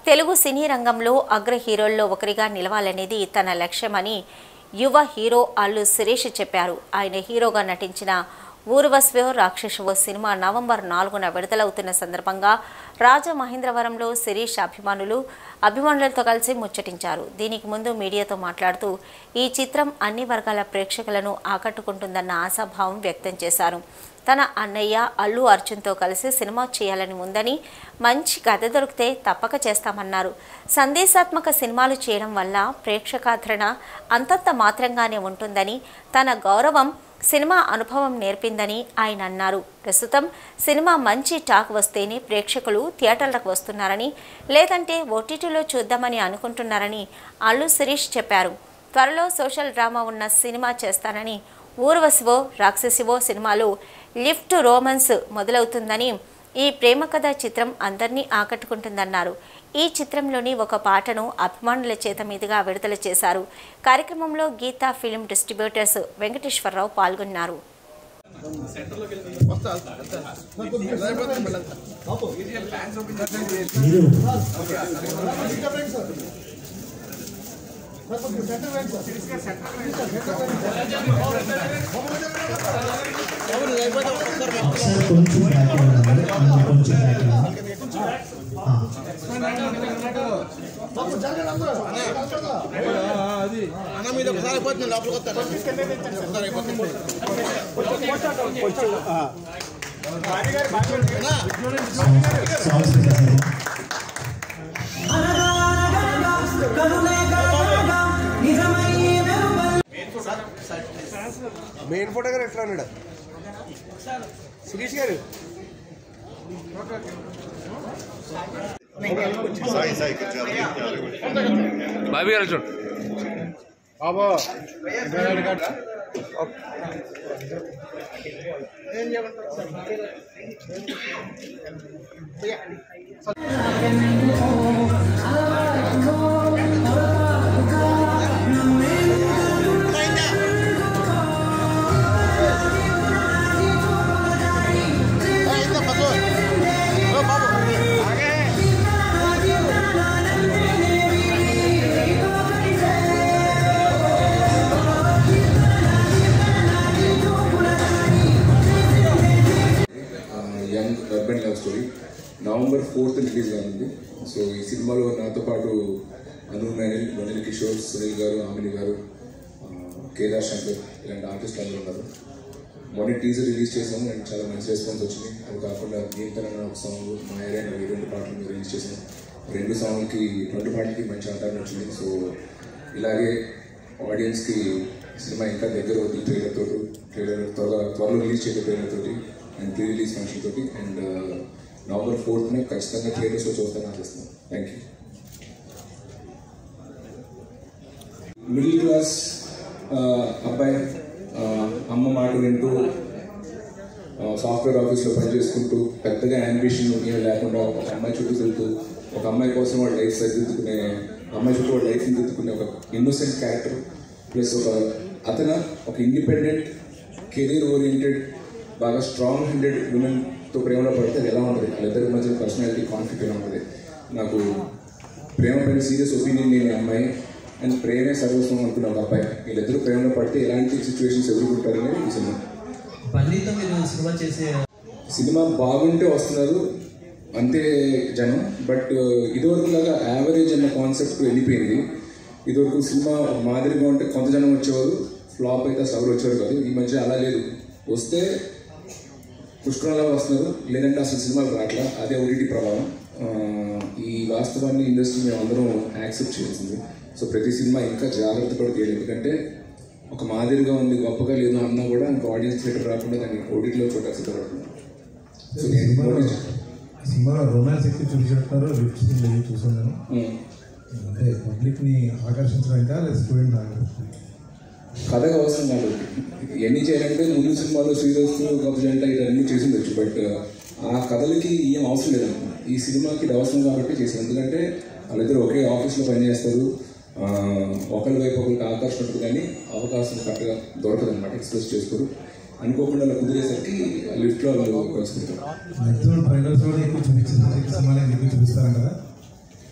తెలుగు సినీ రంగంలో అగ్ర హీరోల్లో ఒకరిగా నిలవాలనేది తన లక్ష్యమని యువ హీరో అల్లు శిరీష్ చెప్పారు ఆయన హీరోగా నటించిన ఊర్వశివో రాక్షసవో సినిమా నవంబర్ నాలుగున విడుదలవుతున్న సందర్భంగా రాజమహేంద్రవరంలో శిరీష్ అభిమానులు అభిమానులతో కలిసి ముచ్చటించారు దీనికి ముందు మీడియాతో మాట్లాడుతూ ఈ చిత్రం అన్ని వర్గాల ప్రేక్షకులను ఆకట్టుకుంటుందన్న ఆశాభావం వ్యక్తం చేశారు తన అన్నయ్య అల్లు అర్జున్తో కలిసి సినిమా చేయాలని ఉందని మంచి కథ దొరికితే తప్పక చేస్తామన్నారు సందేశాత్మక సినిమాలు చేయడం వల్ల ప్రేక్షకాదరణ అంతంత మాత్రంగానే ఉంటుందని తన గౌరవం సినిమా అనుభవం నేర్పిందని ఆయన అన్నారు ప్రస్తుతం సినిమా మంచి టాక్ వస్తేనే ప్రేక్షకులు థియేటర్లకు వస్తున్నారని లేదంటే ఓటీటీలో చూద్దామని అనుకుంటున్నారని అల్లు శిరీష్ చెప్పారు త్వరలో సోషల్ డ్రామా ఉన్న సినిమా చేస్తానని ఊర్వశివో రాక్షసివో సినిమాలో లిఫ్ట్ రోమన్స్ మొదలవుతుందని ఈ ప్రేమ కథ చిత్రం అందరినీ ఆకట్టుకుంటుందన్నారు ఈ చిత్రంలోని ఒక పాటను అభిమానుల చేత మీదుగా విడుదల చేశారు కార్యక్రమంలో గీతా ఫిలిం డిస్ట్రిబ్యూటర్స్ వెంకటేశ్వరరావు పాల్గొన్నారు సార్ కొంచెం బ్యాక్ వెళ్ళండి కొంచెం కొంచెం బ్యాక్ వెళ్ళండి ఆ. అన్న మీరు ఒకసారి అయిపోతుంది లోపలికి వస్తాను ఒకసారి అయిపోతుంది సాంగ్స్ పెట్టేసారు మెయిన్ ఫోటో గారు ఎట్లా ఉన్నాడు శిరీష్ గారు బాబీ గారు చూడు బాబా young urban love story November fourth release కానుంది సో ఈ సినిమాలో నాతో పాటు అను మేనల్ వనిల్ కిషోర్ సునీల్ గారు ఆమిని గారు ఆ, కేదార్ శంకర్ ఇలాంటి ఆర్టిస్టులు అందరూ ఉన్నారు మొన్న టీజర్ రిలీజ్ చేసాము అండ్ చాలా మంచి రెస్పాన్స్ వచ్చింది అది కాకుండా దీంతన ఒక సాంగ్ మా ఏరియా ఈ రెండు పాటలు మేము రిలీజ్ చేసాము రెండు సాంగ్కి రెండు పాటలకి మంచి ఆదరణ వచ్చింది సో ఇలాగే ఆడియన్స్కి సినిమా ఇంకా దగ్గర అవుతుంది ట్రైలర్ తోటి ట్రైలర్ త్వరగా త్వరలో రిలీజ్ చేసే ట్రైలర్ తోటి అండ్ ప్రీ రిలీజ్ ఫంక్షన్ తోటి అండ్ నవంబర్ ఫోర్త్న ఖచ్చితంగా థియేటర్స్లో చూస్తాను ఆశిస్తున్నాను థ్యాంక్ యూ మిడిల్ క్లాస్ అబ్బాయి ఆ, అమ్మ మాట వింటూ సాఫ్ట్వేర్ ఆఫీస్లో పనిచేసుకుంటూ పెద్దగా అంబిషన్ ఏం లేకుండా ఒక అమ్మాయి చుట్టూ తిరుగుతూ ఒక అమ్మాయి కోసం వాడు లైఫ్ సరిదిద్దుకునే అమ్మాయి చుట్టూ వాడు లైఫ్ దిద్దుకునే ఒక ఇన్నోసెంట్ క్యారెక్టర్ ప్లస్ ఒక అతను ఒక ఇండిపెండెంట్ కెరీర్ ఓరియంటెడ్ బాగా స్ట్రాంగ్ హెండెడ్ ఉమెన్తో ప్రేమలో పడితే అది ఎలా ఉంటుంది వాళ్ళిద్దరి మధ్య పర్సనాలిటీ కాన్ఫ్లిక్ట్ ఎలా ఉంటుంది నాకు ప్రేమ పైన సీరియస్ ఒపీనియన్ లేని అమ్మాయి అండ్ ప్రేమే సర్వస్వం అనుకున్న ఒక అబ్బాయి వీళ్ళిద్దరూ ప్రేమలో పడితే ఎలాంటి సిచ్యువేషన్స్ ఎదుర్కొంటారు అనేది ఈ సినిమా బన్నీతో మీరు సినిమా చేసే సినిమా బాగుంటే వస్తున్నారు అంతే జనం బట్ ఇదివరకు లాగా యావరేజ్ అన్న కాన్సెప్ట్ వెళ్ళిపోయింది ఇదివరకు సినిమా మాదిరిగా ఉంటే కొంత జనం వచ్చేవారు ఫ్లాప్ అయితే అసలు ఎవరు వచ్చేవారు కాదు ఈ మధ్య అలా లేదు వస్తే పుష్కరంలా వస్తున్నారు లేదంటే అసలు సినిమాలు రావట్లా అదే ఓటీటీ ప్రభావం ఆ, ఈ వాస్తవాన్ని ఇండస్ట్రీ మేము అందరం యాక్సెప్ట్ చేయాల్సింది సో ప్రతి సినిమా ఇంకా జాగ్రత్త పడి తీయాలి ఎందుకంటే ఒక మాదిరిగా ఉంది గొప్పగా లేదు అన్నా కూడా ఇంకా ఆడియన్స్ థియేటర్ రాకుండా దాన్ని ఓటీటీలో చూడాల్సి సిద్ధపడుతున్నాం సో నేను సినిమాలో కూడా చెప్పాను. సినిమాలో రొమాన్స్ ఎక్కువ చూపించినట్టున్నారు లిఫ్ట్ సీన్ అవి చూసాను నేను ఉమ్. అంటే పబ్లిక్ ని ఆకర్షించడానికా లేదా స్టూడెంట్ కథగా అవసరం కాదు ఎన్ని చేయాలంటే ముందు సినిమాలో శ్రీరస్తు గొప్ప జంట ఇవన్నీ చేసి ఉండొచ్చు బట్ ఆ కథలకి ఏం అవసరం లేదన్నమాట ఈ సినిమాకి ఇది అవసరం కాబట్టి చేసాం ఎందుకంటే వాళ్ళిద్దరు ఒకే ఆఫీస్లో పనిచేస్తారు ఆ, ఒకరి వైపు ఒకరికి ఆకర్షణ ఉంటుంది కానీ అవకాశం కరెక్ట్గా దొరకదు అనమాట ఎక్స్ప్రెస్ చేసుకోరు అనుకోకుండా అలా కుదిరేసరికి లిఫ్ట్లో వాళ్ళు కలుసుకుంటారు మ్యాక్సిమం ట్రైలర్స్ కూడా ఎక్కువ చూపించింది సినిమాలు ఎక్కువ చూపిస్తారు కదా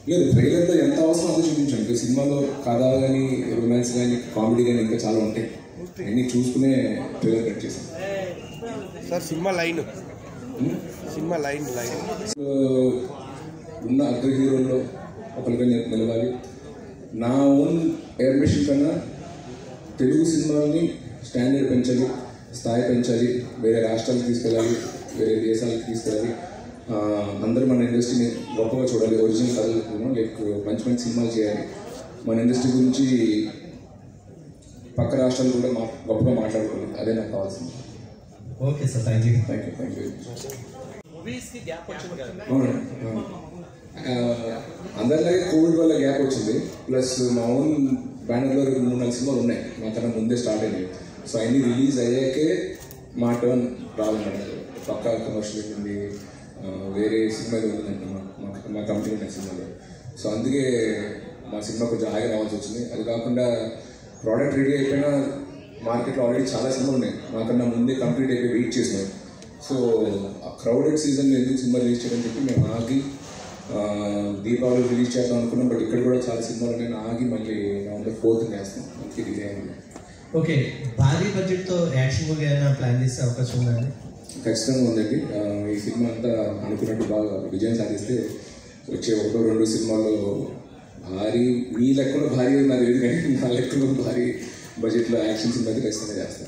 లేదు ట్రైలర్లో ఎంత అవసరం అంతా చూపించాం ఇంకా సినిమాలో కథ కానీ రొమాన్స్ కానీ కామెడీ కానీ ఇంకా చాలా ఉంటాయి అన్నీ చూసుకునే ట్రైలర్ కట్ చేసాం sir cinema line cinema line line ఆ, ఉన్న అగ్ర హీరోల్లో ఒకరిగా నేను నిలవాలి నా ఓన్ అంబిషన్ కన్నా తెలుగు సినిమాల్ని స్టాండర్డ్ పెంచాలి స్థాయి పెంచాలి వేరే రాష్ట్రాలకు తీసుకెళ్ళాలి వేరే దేశాలకు తీసుకెళ్ళాలి ఆ, అందరూ మన ఇండస్ట్రీని గొప్పగా చూడాలి ఒరిజినల్ కథలు లైక్ మంచి మంచి సినిమాలు చేయాలి మన ఇండస్ట్రీ గురించి పక్క రాష్ట్రాలు కూడా మా గొప్పగా మాట్లాడుకోవాలి అదే నాకు కావాల్సింది okay sir thank you thank you thank you మూవీస్కి గ్యాప్ వచ్చింది కదా అవునండి అవును. ఆ, అందరిలాగే కోవిడ్ వల్ల గ్యాప్ వచ్చింది ప్లస్ మా ఓన్ బ్యానర్లో రెండు మూడు నాలుగు సినిమాలు ఉన్నాయి మా కన్నా ముందే స్టార్ట్ అయినాయి సో అన్ని రిలీజ్ అయ్యాకే మా టర్న్ రావాలన్నారు పక్కా కమర్షియల్ ఉంది ఆ, వేరే సినిమా ఉందండి మా మా- మా కంపెనీ ఉన్న సినిమాలో సో అందుకే మా సినిమా కొంచెం ఆగి రావాల్సి వచ్చింది అది కాకుండా ప్రోడక్ట్ రెడీ అయిపోయినా మార్కెట్లో ఆల్రెడీ చాలా సినిమాలు ఉన్నాయి మాకన్నా ముందే కంప్లీట్ అయిపోయి వెయిట్ చేసినాం సో ఆ క్రౌడెడ్ సీజన్ ఎందుకు సినిమా రిలీజ్ చేయడం చెప్పి మేము ఆగి ఆ, దీపావళి రిలీజ్ చేద్దాం అనుకున్నాం బట్ ఇక్కడ కూడా చాలా సినిమాలు ఉన్నాయి ఆగి మళ్ళీ నవంబర్ ఫోర్త్ చేస్తాం అందుకే డిలే అయింది ఓకే భారీ బడ్జెట్తో యాక్షన్ మూవీ ఏమైనా ప్లాన్ చేసే అవకాశం ఉందండి ఖచ్చితంగా ఉందండి ఆ, ఈ సినిమా అంతా అనుకున్నట్టు బాగా విజయం సాధిస్తే వచ్చే ఒకటో రెండు సినిమాల్లో భారీ మీ లెక్కలో భారీ నాకు తెలియదు కానీ నా లెక్కలో భారీ బడ్జెట్లో యాక్షన్ సినిమా అయితే ఖచ్చితంగా చేస్తాను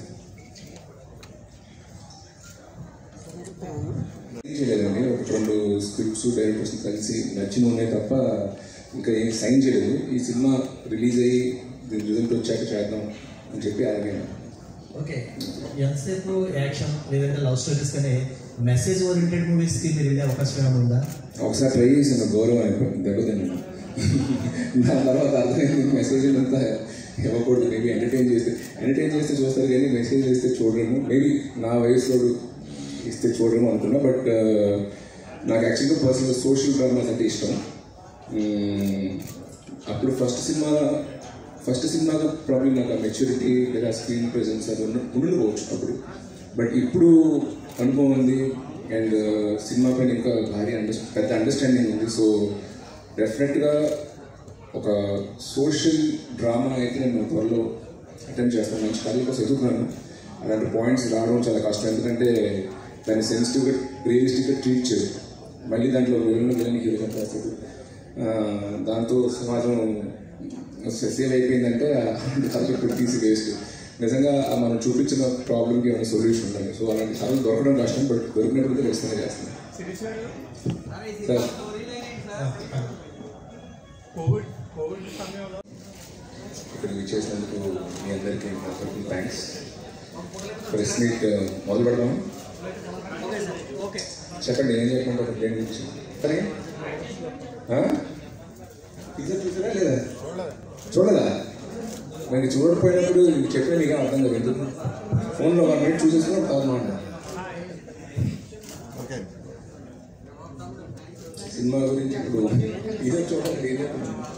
ఏం చేయలేదండి ఒక రెండు స్క్రిప్ట్స్ డైరెక్టర్స్ కలిసి నచ్చిన ఉన్నాయి తప్ప ఇంకా ఏం సైన్ చేయలేదు ఈ సినిమా రిలీజ్ అయ్యి దీని రిజల్ట్ వచ్చాక చేద్దాం అని చెప్పి ఆగాను ఓకే ఎంతసేపు యాక్షన్ లేదంటే లవ్ స్టోరీస్ కానీ మెసేజ్ ఓరియంటెడ్ మూవీస్కి మీరు వెళ్ళే అవకాశం ఏమైనా ఉందా ఒకసారి ట్రై చేసిన గౌరవం అయిపోయింది దెబ్బతిన్నాను దాని తర్వాత అర్థమైంది మెసేజ్ అంతా ఇవ్వకూడదు మేబీ ఎంటర్టైన్ చేస్తే ఎంటర్టైన్ చేస్తే చూస్తారు కానీ మెసేజ్ చేస్తే చూడరేమో మేబీ నా వయసులో ఇస్తే చూడరేమో అనుకున్నా బట్ నాకు యాక్చువల్గా పర్సనల్ సోషల్ డ్రామాస్ అంటే ఇష్టం మ్మ్, అప్పుడు ఫస్ట్ సినిమా ఫస్ట్ సినిమాలో ప్రాబ్లం నాకు ఆ మెచ్యూరిటీ లేదా స్క్రీన్ ప్రెజెన్స్ అది ఉన్న ఉండకపోవచ్చు అప్పుడు బట్ ఇప్పుడు అనుభవం ఉంది అండ్ సినిమా పైన ఇంకా భారీ అండర్ పెద్ద అండర్స్టాండింగ్ ఉంది సో డెఫినెట్గా ఒక సోషల్ డ్రామా అయితే నేను త్వరలో అటెంప్ట్ చేస్తాను మంచి కథల కోసం ఎదుగుతున్నాను అలాంటి పాయింట్స్ రావడం చాలా కష్టం ఎందుకంటే దాన్ని సెన్సిటివ్గా రియలిస్టిక్గా ట్రీట్ చేయదు మళ్ళీ దాంట్లో విలన్ విలన్ హీరో కనిపిస్తుంది దాంతో సమాజం సేవ్ అయిపోయిందంటే అలాంటి కథలు ఇప్పుడు తీసి వేస్ట్ నిజంగా ఆ మనం చూపించిన ప్రాబ్లమ్కి ఏమైనా సొల్యూషన్ ఉండాలి సో అలాంటి కథలు దొరకడం కష్టం బట్ దొరికినప్పుడు ఖచ్చితంగా చేస్తాను సార్ ఇక్కడికి చేసినందుకు మీ అందరికీ థ్యాంక్స్ ప్రెస్ మీట్ మొదలు పెడదాం చెప్పండి ఏం చెప్పమంటారు దేని గురించి సరే టీజర్ చూసారా లేదా చూడదా మరి చూడకపోయినప్పుడు చెప్పిన మీకు అర్థం కదా ఎందుకు ఫోన్లో వన్ మినిట్ చూసేసుకుని తర్వాత మాట సినిమా గురించి ఇప్పుడు టీజర్ చూడాలి ఏం చెప్పండి